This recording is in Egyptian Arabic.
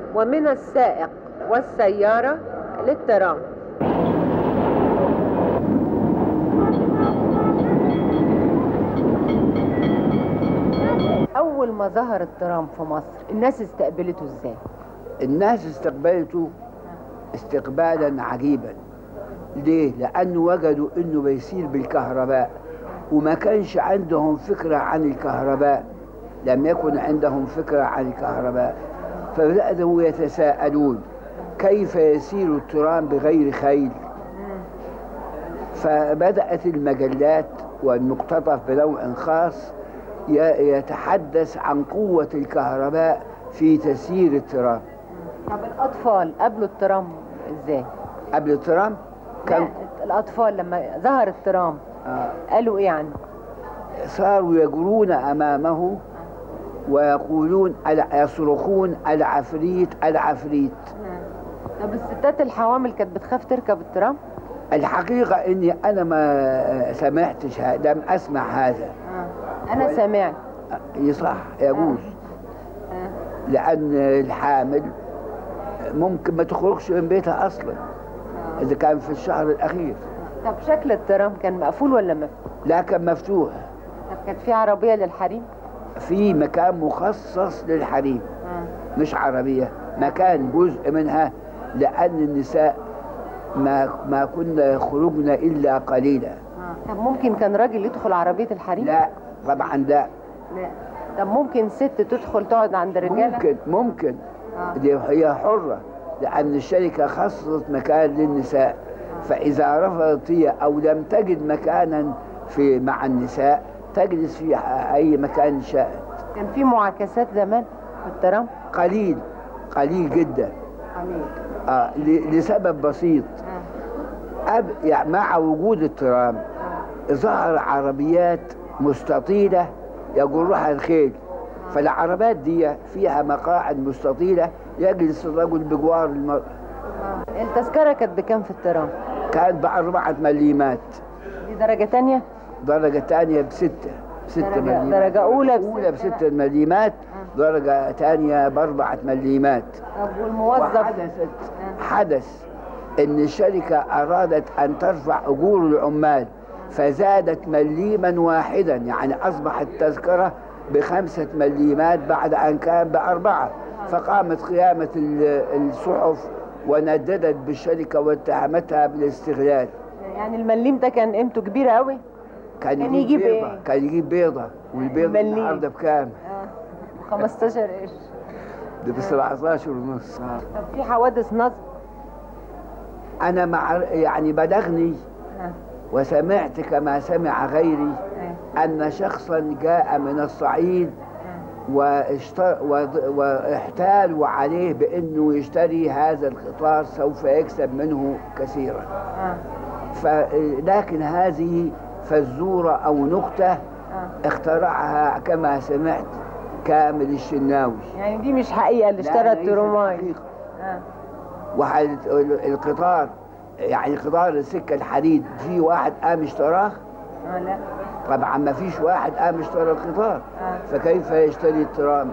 ومن السائق والسيارة للترام أول ما ظهر الترام في مصر الناس استقبلته ازاي؟ الناس استقبلته استقبالا عجيبا ليه؟ لأنه وجدوا إنه بيسير بالكهرباء وما كانش عندهم فكرة عن الكهرباء لم يكن عندهم فكرة عن الكهرباء فبدأوا يتساءلون كيف يسير الترام بغير خيل فبدأت المجلات والمقتطف بنوع خاص ي- يتحدث عن قوة الكهرباء في تسيير الترام طب الأطفال قبلوا الترام ازاي؟ قبل الترام كان لا، الأطفال لما ظهر الترام آه، قالوا ايه عنه؟ صاروا يجرون أمامه ويقولون الع- يصرخون العفريت العفريت طب الستات الحوامل كانت بتخاف تركب الترام؟ الحقيقة إني أنا ما سمعتش ه- لم أسمع هذا أنا سمعت يصح يجوز لأن الحامل ممكن ما تخرجش من بيتها أصلا إذا كان في الشهر الأخير طب شكل الترام كان مقفول ولا مفتوح؟ لا كان مفتوح طب كانت في عربية للحريم؟ في مكان مخصص للحريم مش عربية مكان جزء منها لأن النساء ما ما كنا يخرجن إلا قليلا طب ممكن كان راجل يدخل عربية الحريم؟ لا طبعا لا لا طب ممكن ست تدخل تقعد عند رجالة؟ ممكن ممكن آه. دي هي حرة لأن الشركة خصصت مكان للنساء فإذا رفضت هي أو لم تجد مكانا في مع النساء تجلس في أي مكان شاءت كان في معاكسات زمان في الترام؟ قليل قليل جدا قليل آه ل- لسبب بسيط أب يعني مع وجود الترام ظهر عربيات مستطيلة يجرها الخيل فالعربات دي فيها مقاعد مستطيلة يجلس الرجل بجوار المرأة التذكرة كانت بكام في الترام؟ كانت بأربعة مليمات دي درجة تانية؟ درجة تانية بستة ستة درجة- مليمات درجة أولى أولى بستة. بستة مليمات درجة تانية بأربعة مليمات طب والموظف وحدثت حدث ان الشركة ارادت ان ترفع اجور العمال فزادت مليما واحدا يعني اصبحت التذكرة بخمسة مليمات بعد ان كان باربعة فقامت قيامة ال- الصحف ونددت بالشركة واتهمتها بالاستغلال يعني المليم ده كان قيمته كبيرة قوي؟ كان, كان يجيب بيضة إيه؟ كان يجيب بيضة والبيضة المليم. النهارده بكام؟ 15 قرش ده ب 17 ونص طب في حوادث نصب؟ انا مع يعني بلغني وسمعت كما سمع غيري أن شخصا جاء من الصعيد واشت- وض- واحتالوا عليه بأنه يشتري هذا القطار سوف يكسب منه كثيرا ف... لكن هذه فزورة أو نكتة اخترعها كما سمعت كامل الشناوي يعني دي مش حقيقة اللي لا، اشترى ليست الترماي حقيقة. آه. وحد القطار يعني قطار السكة الحديد في واحد قام اشتراه اه لا طبعا ما فيش واحد قام اشترى القطار آه. فكيف يشتري الترام